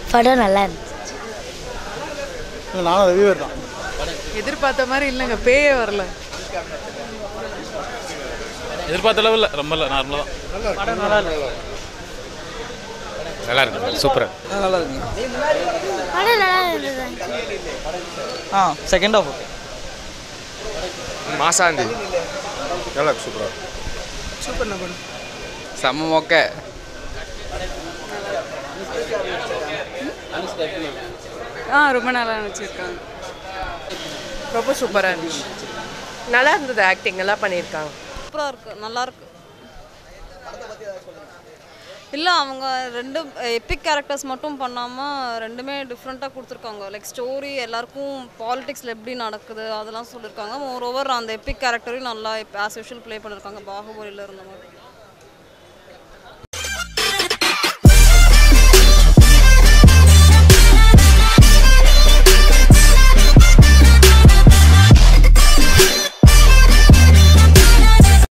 படம் நல்லா இருந்துச்சு இல்லை நானும் ரிவ்யூவர் தான் எதிர்பார்த்த மாதிரி இல்லைங்க பேயே வரல எதிர்பார்த்த லெவலில் ரொம்ப இல்லை நார்மலாக தான் நல்லா இருக்கு சூப்பர் நல்லா இருக்குங்க படம் நல்லா இருந்தது ஆ செகண்ட் ஆஃப் ஓகே மாசாந்தி நல்லா சூப்பராக செம்ம மொக்க ஆ ரொம்ப நல்லா நடிச்சிருக்காங்க ரொம்ப சூப்பராக இருந்துச்சு நல்லா இருந்தது ஆக்டிங் எல்லாம் பண்ணியிருக்காங்க சூப்பராக இருக்கு நல்லா இருக்கு இல்லை அவங்க ரெண்டு எபிக் கேரக்டர்ஸ் மட்டும் பண்ணாமல் ரெண்டுமே டிஃப்ரெண்ட்டாக கொடுத்துருக்காங்க லைக் ஸ்டோரி எல்லாருக்கும் பாலிடிக்ஸில் எப்படி நடக்குது அதெல்லாம் சொல்லியிருக்காங்க மோர் ஓவர் அந்த எபிக் கேரக்டரையும் நல்லா ஆஸ் யூஷுவல் ப்ளே பண்ணியிருக்காங்க பாகுபலியில் இருந்த மாதிரி